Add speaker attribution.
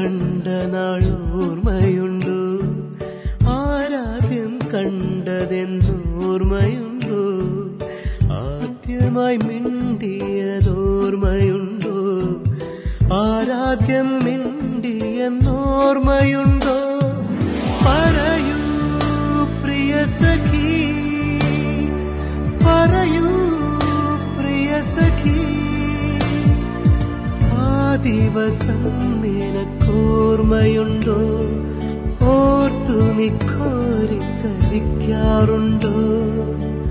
Speaker 1: കണ്ട നാൾ ഓർമ്മയുണ്ടോ ആരാദ്യം കണ്ടതെന്നോർമ്മയുണ്ടോ ആദ്യമായി മിണ്ടിയതോർമ്മയുണ്ടോ ആരാദ്യം മിണ്ടിയെന്നോർമ്മയുണ്ടോ പറയൂ പ്രിയ സഖി പറയൂ പ്രിയ സഖി ആ ദിവസം നിനക്കോർമ്മയുണ്ടോ ഓർത്തു നീ കോരിത്തരിക്കാറുണ്ടോ